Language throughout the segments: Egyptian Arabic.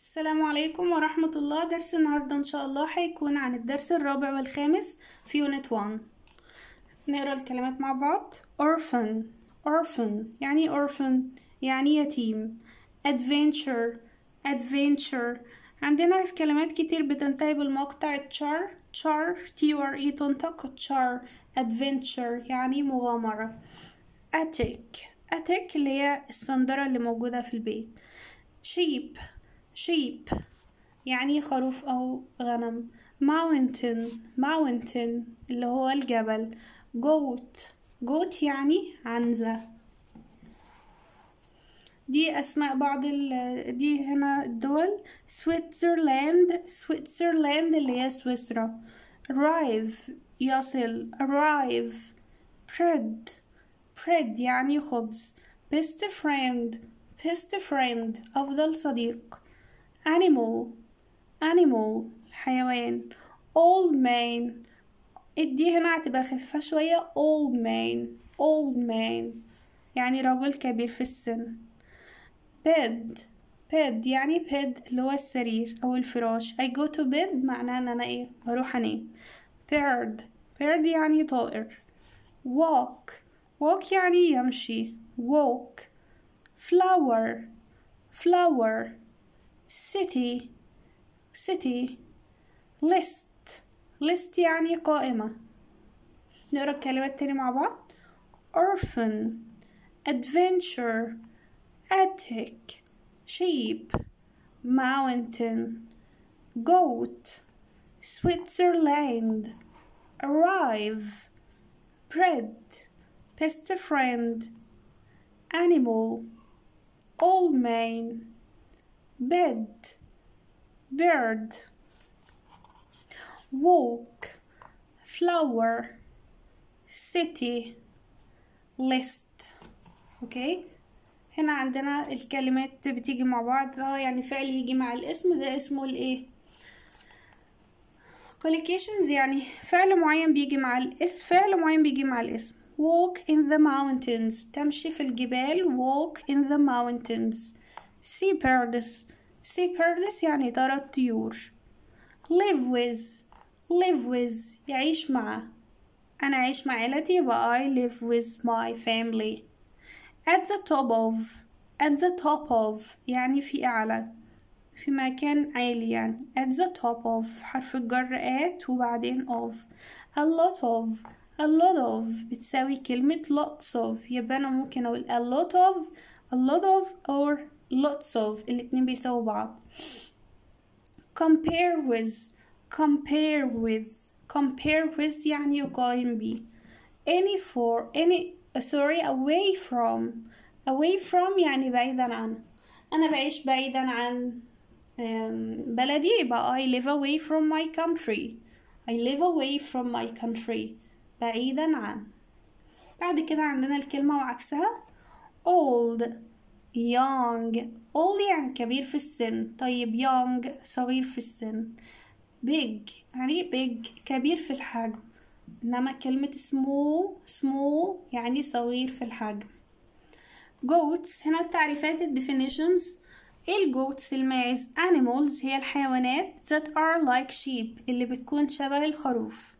السلام عليكم ورحمة الله درس النهاردة إن شاء الله هيكون عن الدرس الرابع والخامس في يونت 1 نقرا الكلمات مع بعض orphan orphan يعني orphan يعني يتيم adventure adventure عندنا كلمات كتير بتنتهي بالمقطع char char t u r e تنطق char adventure يعني مغامرة attic attic اللي هي الصندرة اللي موجودة في البيت sheep sheep يعني خروف أو غنم mountain mountain اللي هو الجبل goat goat يعني عنزة دي أسماء بعض ال دي هنا الدول سويتزرلاند سويتزرلاند اللي هي سويسرا arrive يصل arrive bread bread يعني خبز best friend best friend أفضل صديق animal animal حيوان old man الدي هنا هتبقى خفيفة شوية old man old man يعني رجل كبير في السن bed bed يعني bed اللي هو السرير أو الفراش I go to bed معناه إن أنا إيه بروح أنام bird bird يعني طائر walk walk يعني يمشي walk flower flower city city list list يعني قائمة نقرا الكلمات تاني مع بعض orphan adventure attic sheep mountain goat Switzerland arrive bread best friend animal old man bed bird walk flower city list اوكي هنا عندنا الكلمات بتيجي مع بعض اه يعني فعل يجي مع الاسم ده اسمه الايه collocations يعني فعل معين بيجي مع الاسم فعل معين بيجي مع الاسم walk in the mountains تمشي في الجبال walk in the mountains see birds see birds يعني ترى الطيور live with live with يعيش مع أنا أعيش مع عيلتي يبقى I live with my family at the top of at the top of يعني في أعلى في مكان عالي يعني at the top of حرف الجر at وبعدين of a lot of a lot of بتساوي كلمة lots of يبقى أنا ممكن أقول a lot of a lot of or lots of الاتنين بيساووا بعض compare with compare with compare with يعني يقارن بيه any for any sorry away from away from يعني بعيدا عن أنا بعيش بعيدا عن بلدي يبقى I live away from my country I live away from my country بعيدا عن بعد كده عندنا الكلمة وعكسها old young old يعني كبير في السن طيب young صغير في السن big يعني big كبير في الحجم إنما كلمة small small يعني صغير في الحجم goats هنا التعريفات ال definitions الجوتس الماعز animals هي الحيوانات that are like sheep اللي بتكون شبه الخروف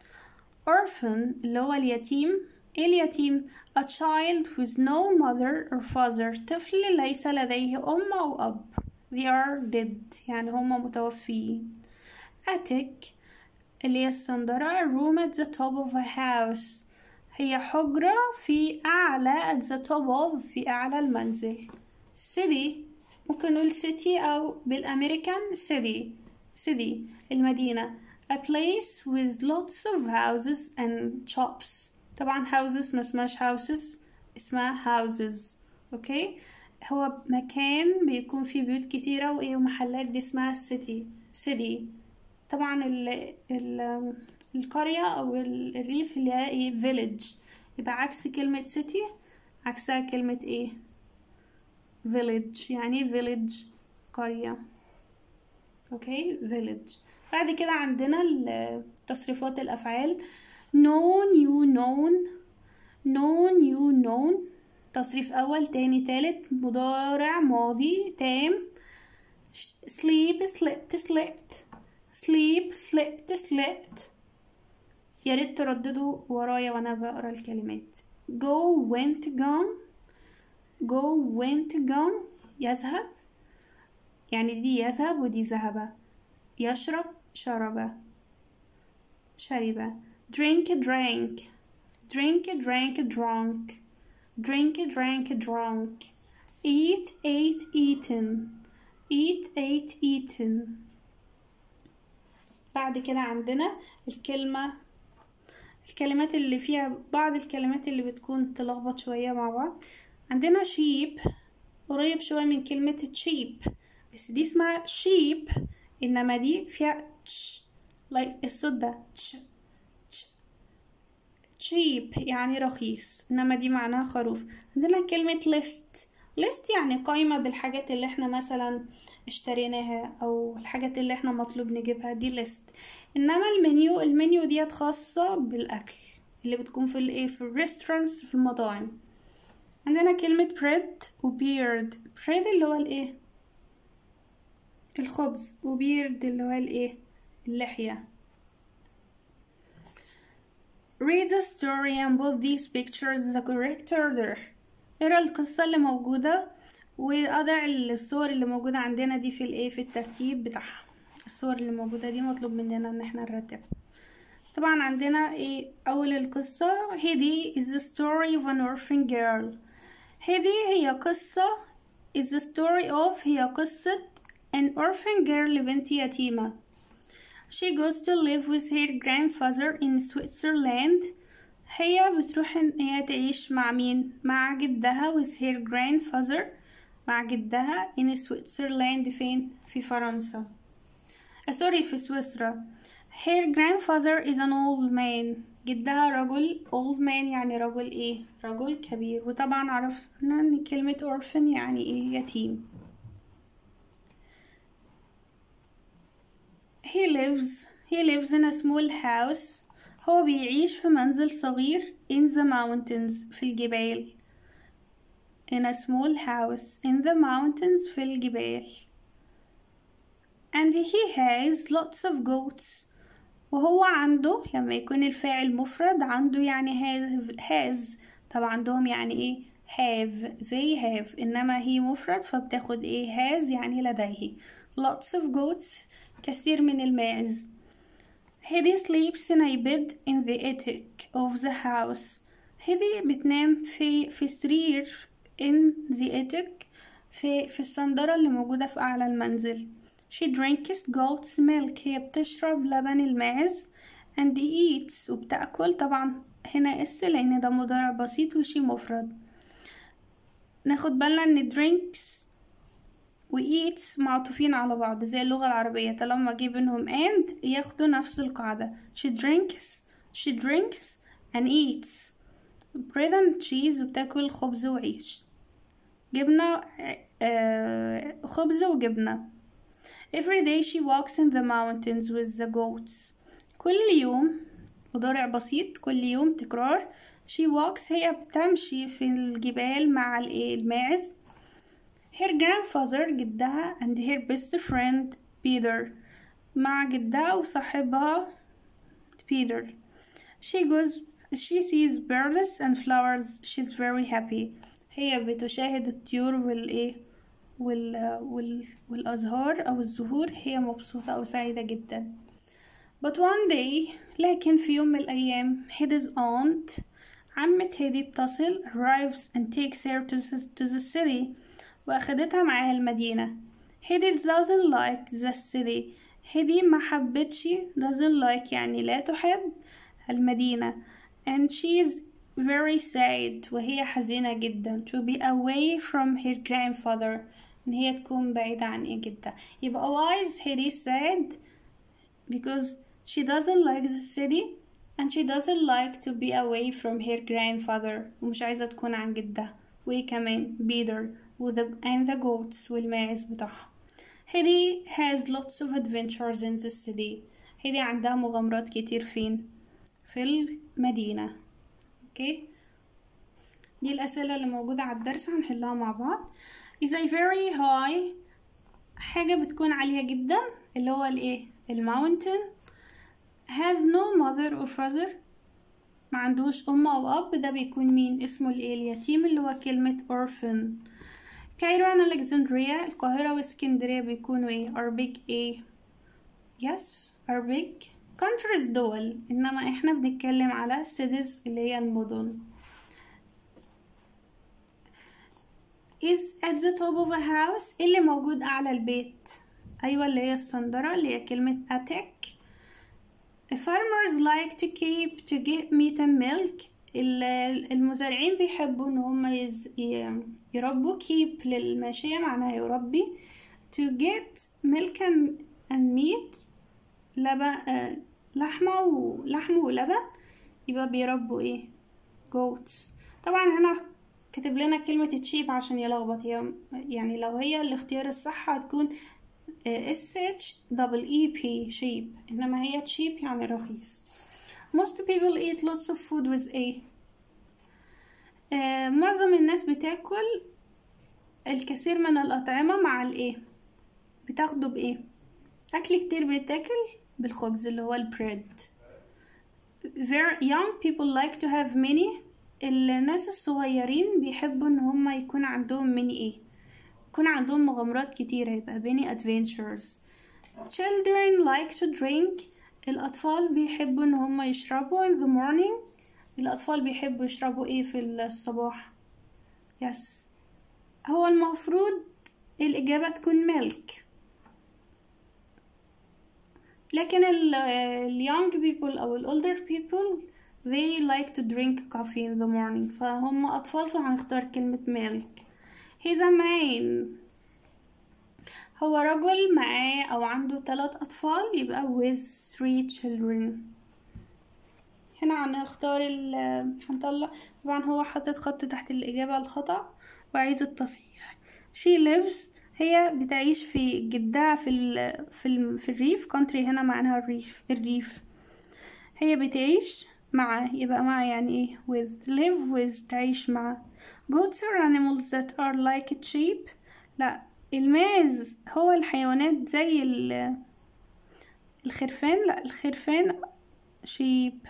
orphan اللي هو اليتيم إيه اليتيم a child with no mother or father طفل ليس لديه أم أو أب they are dead يعني هما متوفيين attic اللي هي الصندرة a room at the top of a house هي حجرة في أعلى at the top of في أعلى المنزل city ممكن نقول city أو بالأمريكان city city المدينة a place with lots of houses and shops طبعا houses ما اسمهاش houses اسمها houses اوكي هو مكان بيكون فيه بيوت كتيرة وايه ومحلات دي اسمها city city طبعا ال ال القرية أو الريف اللي هي ايه village يبقى عكس كلمة city عكسها كلمة ايه village يعني village قرية اوكي village بعد كده عندنا تصريفات الأفعال known you known known you known تصريف أول تاني تالت مضارع ماضي تام sleep slept slept sleep slept slept يا ريت ترددوا ورايا وانا بقرا الكلمات go went gone go went gone يذهب يعني دي يذهب ودي ذهب يشرب شرب شرب drink drank drink drank drunk drink drank drunk eat ate eaten eat ate eaten بعد كده عندنا الكلمة الكلمات اللي فيها بعض الكلمات اللي بتكون تلخبط شوية مع بعض عندنا sheep قريب شوية من كلمة cheap بس دي اسمها sheep إنما دي فيها تش like الصوت ده تش تش cheap يعني رخيص إنما دي معناها خروف عندنا كلمة list list يعني قائمة بالحاجات اللي احنا مثلا اشتريناها أو الحاجات اللي احنا مطلوب نجيبها دي list إنما المنيو المنيو ديت خاصة بالأكل اللي بتكون في الايه في الريستورانتس في المطاعم عندنا كلمة bread و beard bread اللي هو الايه الخبز و beard اللي هو الايه اللحية read the story and put these pictures in the correct order اقرا القصة اللي موجودة وأضع الصور اللي موجودة عندنا دي في الايه في الترتيب بتاعها الصور اللي موجودة دي مطلوب مننا ان احنا نرتبها طبعا عندنا ايه اول القصة هدي is the story of an orphan girl هدي هي قصة is the story of هي قصة an orphan girl لبنت يتيمة she goes to live with her grandfather in Switzerland هي بتروح ان هي تعيش مع مين مع جدها with her grandfather مع جدها in Switzerland فين في فرنسا سوري في سويسرا her grandfather is an old man جدها رجل old man يعني رجل ايه رجل كبير وطبعا عرفنا ان كلمة orphan يعني ايه يتيم he lives he lives in a small house هو بيعيش في منزل صغير in the mountains في الجبال in a small house in the mountains في الجبال and he has lots of goats وهو عنده لما يكون الفاعل مفرد عنده يعني have, has طب عندهم يعني ايه have زي have انما هي مفرد فبتاخد ايه has يعني لديه lots of goats كثير من الماعز هدي sleeps in a bed in the attic of the house هدي بتنام في في سرير in the attic في في الصندرة اللي موجودة في أعلى المنزل she drinks goat's milk هي بتشرب لبن الماعز and eats وبتأكل طبعا هنا اس لأن ده مضارع بسيط وشي مفرد ناخد بالنا ان drinks و eats معطوفين على بعض زي اللغة العربية طالما جه بينهم and ياخدوا نفس القاعدة she drinks she drinks and eats bread and cheese وبتاكل خبز وعيش جبنة آه خبز وجبنة Every day she walks in the mountains with the goats كل يوم مضارع بسيط كل يوم تكرار she walks هي بتمشي في الجبال مع الماعز her grandfather جدها and her best friend Peter مع جدها وصاحبها Peter she goes she sees birds and flowers she's very happy هي بتشاهد الطيور والإيه وال... وال... والأزهار أو الزهور هي مبسوطة أو سعيدة جدا but one day لكن في يوم من الأيام Hedy's aunt عمة هيدي بتصل arrives and takes her to the, to the city وأخدتها معاها المدينة هيدي doesn't like the city هيدي ما حبتش doesn't like يعني لا تحب المدينة and she is very sad وهي حزينة جدا to be away from her grandfather إن هي تكون بعيدة عن إيه جدها يبقى why is Hedy sad because she doesn't like the city and she doesn't like to be away from her grandfather ومش عايزة تكون عن جدها وكمان Peter the, and the goats والماعز بتاعها هيدي has lots of adventures in the city هيدي عندها مغامرات كتير فين في المدينة اوكي دي الأسئلة اللي موجودة على الدرس هنحلها مع بعض is a very high حاجة بتكون عالية جدا اللي هو الايه الماونتن has no mother or father ما عندوش أم أو أب ده بيكون مين اسمه الايه اليتيم اللي هو كلمة orphan كايرو and الكسندريا القاهرة واسكندرية بيكونوا ايه are big ايه yes are big countries دول انما احنا بنتكلم على cities اللي هي المدن is at the top of a house اللي موجود أعلى البيت أيوة اللي هي الصندرة اللي هي كلمة attic farmers like to keep to get meat and milk المزارعين بيحبوا ان هم يز... يربوا keep للماشية معناها يربي to get milk and, and meat لبن لحمة ولحم ولبن يبقى بيربوا ايه goats طبعا هنا كاتب لنا كلمة تشيب عشان يلخبط هي يعني لو هي الاختيار الصح هتكون اس اتش دبل اي بي شيب انما هي تشيب يعني رخيص most people eat lots of food with a آه معظم الناس بتاكل الكثير من الأطعمة مع الايه بتاخده بايه أكل كتير بيتاكل بالخبز اللي هو البريد Very young people like to have many الناس الصغيرين بيحبوا ان هما يكون عندهم ميني ايه يكون عندهم مغامرات كتيرة يبقى many adventures children like to drink الأطفال بيحبوا ان هما يشربوا in the morning الأطفال بيحبوا يشربوا ايه في الصباح yes هو المفروض الإجابة تكون milk لكن ال young people أو ال older people they like to drink coffee in the morning فهم أطفال فهنختار كلمة milk he's a man هو رجل معاه أو عنده ثلاث أطفال يبقى with three children هنا هنختار ال هنطلع طبعا هو حاطط خط تحت الإجابة الخطأ وعايز التصحيح she lives هي بتعيش في جدها في ال في, ال في الريف country هنا معناها الريف الريف هي بتعيش مع يبقى مع يعني ايه with live with تعيش مع goats are animals that are like sheep لا الماعز هو الحيوانات زي الخرفان لا الخرفان sheep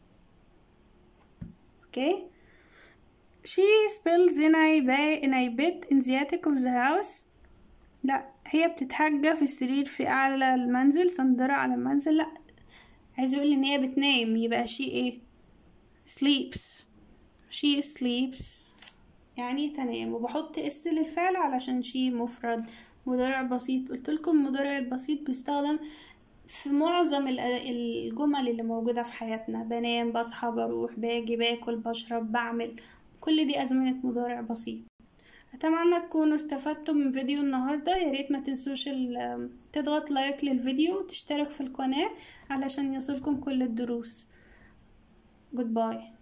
okay she spells in a bed in a bed in the attic of the house لا هي بتتحجى في السرير في اعلى المنزل صندرة على المنزل لا عايز يقول ان هي بتنام يبقى شي ايه sleeps she sleeps يعني تنام وبحط اس للفعل علشان شي مفرد مضارع بسيط قلت لكم المضارع البسيط بيستخدم في معظم الجمل اللي موجودة في حياتنا بنام بصحى بروح باجي باكل بشرب بعمل كل دي أزمنة مضارع بسيط أتمنى تكونوا استفدتم من فيديو النهاردة ياريت ما تنسوش تضغط لايك للفيديو وتشترك في القناة علشان يصلكم كل الدروس Goodbye